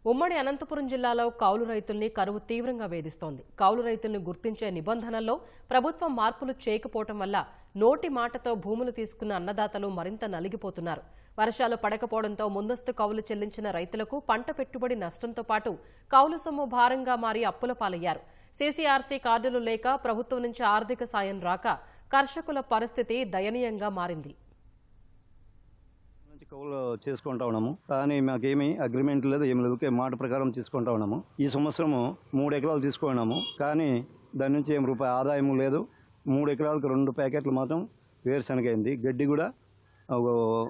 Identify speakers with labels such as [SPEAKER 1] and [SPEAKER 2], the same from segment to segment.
[SPEAKER 1] ఉమ్మడి అనంతపురం జిల్లాలో కౌలు రైతుల్ని కరువు తీవ్రంగా వేధిస్తోంది కౌలు రైతుల్ని గుర్తించే నిబంధనల్లో ప్రభుత్వం మార్పులు చేయకపోవటం వల్ల నోటి మాటతో భూములు తీసుకున్న అన్నదాతలు మరింత నలిగిపోతున్నారు వర్షాలు పడకపోవడంతో ముందస్తు కౌలు చెల్లించిన రైతులకు పంట పెట్టుబడి నష్టంతో పాటు కౌలు సొమ్ము భారంగా మారి అప్పుల పాలయ్యారు సీసీఆర్సీ కార్డులు లేక ప్రభుత్వం నుంచి ఆర్థిక సాయం రాక కర్షకుల పరిస్థితి దయనీయంగా మారింది
[SPEAKER 2] నుంచి కౌలు చేసుకుంటా ఉన్నాము కానీ మాకేమీ అగ్రిమెంట్ లేదు ఏం లేదు ఊరికే మాట ప్రకారం తీసుకుంటా ఉన్నాము ఈ సంవత్సరము మూడు ఎకరాలు తీసుకున్నాము కానీ దాని నుంచి ఏం రూపాయి ఆదాయం లేదు మూడు ఎకరాలకు రెండు ప్యాకెట్లు మాత్రం వేరుశనగ అయింది గడ్డి కూడా ఒక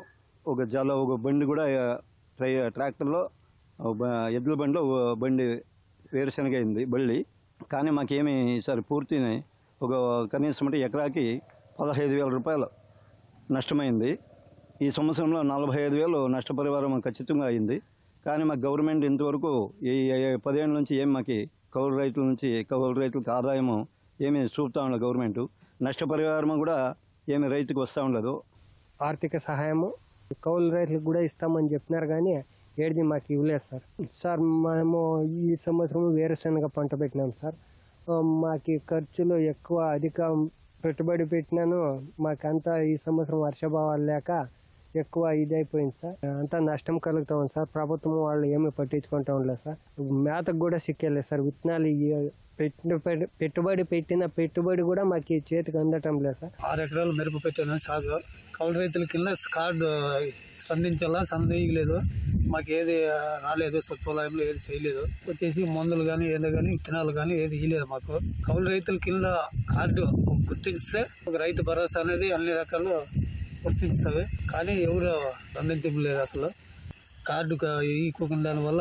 [SPEAKER 2] ఒక జల ఒక బండి కూడా ట్రై ట్రాక్టర్లో ఒక బ- ఎద్దుల బండిలో ఒక బండి వేరుశనగ అయింది బళ్ళి కానీ మాకేమీ ఈసారి పూర్తి ఒక కనీసం అంటే ఎకరాకి పదహైదు వేల రూపాయలు నష్టమైంది ఈ సంవత్సరంలో నలభై ఐదు వేలు నష్టపరిహారం ఖచ్చితంగా అయింది కానీ మాకు గవర్నమెంట్ ఇంతవరకు ఈ ఈ పదేళ్ళ నుంచి ఏం మాకు కౌలు రైతుల నుంచి కౌలు రైతులకు ఆదాయము ఏమీ చూపుతా ఉండదు గవర్నమెంట్ నష్టపరిహారం కూడా ఏమి రైతుకు వస్తూ ఉండదు
[SPEAKER 3] ఆర్థిక సహాయము కౌలు రైతులకు కూడా ఇస్తామని చెప్పినారు కానీ ఏడిది మాకు ఇవ్వలేదు సార్ సార్ మేము ఈ సంవత్సరం వేరుశనగ పంట పెట్టినాం సార్ ఆ, మాకు ఖర్చులు ఎక్కువ అధిక పెట్టుబడి పెట్టినాను మాకంతా ఈ సంవత్సరం వర్షభావాలు లేక ఎక్కువ ఇది అయిపోయింది సార్ అంతా నష్టం కలుగుతా ఉంది సార్ ప్రభుత్వం వాళ్ళు ఏమీ పట్టించుకుంటా ఉండలేదు సార్ మేతకు కూడా సిక్కేలేదు సార్ విత్తనాలు ఇయ్య- పెట్టిన పెట్టుబడి పెట్టిన పెట్టుబడి కూడా మాకు ఈ చేతికి అందటం లేదు సార్
[SPEAKER 4] ఆరు ఎకరాలు మిరప పెట్టాను సాగు కౌలు రైతుల కింద కార్డు స్పందించాలా సందేహలేదు మాకు ఏది రాలేదు సచివాలయంలో ఏది చేయలేదు వచ్చేసి మందులు కానీ ఏదో కానీ విత్తనాలు కానీ ఏది ఇవ్వలేదు మాకు కౌలు రైతుల కింద కార్డు గుర్తిస్తే ఒక రైతు భరోసా అనేది అన్ని రకాలు గుర్తిస్తుంది కానీ ఎవరు స్పందించడం లేదు అసలు కార్డు ఈకోకుండా దానివల్ల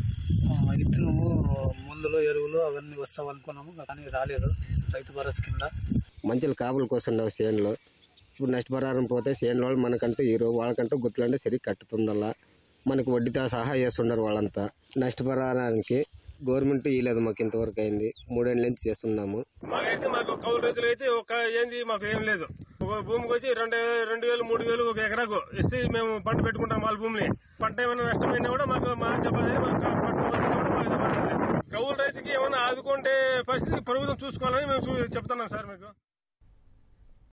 [SPEAKER 4] ఆ, విత్తనము మందులు ఎరువులు అవన్నీ వస్తాం అనుకున్నాము కానీ రాలేదు రైతు భరోసా కింద
[SPEAKER 5] మంచులు కాపులు కోస్తుండవు చేనులో ఇప్పుడు నష్టపరిహారం పోతే చేనుల వాళ్ళు మనకంటూ హీరో వాళ్ళకంటూ గుర్తులంటే సరి కట్టుతుండల్లా మనకు వడ్డీతో సహా చేస్తున్నారు వాళ్ళంతా నష్టపరిహారానికి గవర్నమెంట్ ఇవ్వలేదు మాకు ఇంతవరకు అయింది మూడేళ్ళ నుంచి చేస్తున్నాము
[SPEAKER 6] మాకైతే మాకు కౌలు రైతులు అయితే ఒక ఏంది మాకు ఏం లేదు ఒక భూమికి వచ్చి రెండు రెండు వేలు మూడు వేలు ఒక ఎకరాకు ఇస్తే మేము పంట పెట్టుకుంటాం వాళ్ళ భూమిని పంట ఏమైనా నష్టమైనా కూడా మాకు మా చెప్పదని మాకు పంట పోతే కూడా మాకు బాధ లేదు. కౌలు రైతుకి ఏమైనా ఆదుకుంటే పరిస్థితి ప్రభుత్వం చూసుకోవాలని మేము చూ- చెప్తున్నాం సార్ మీకు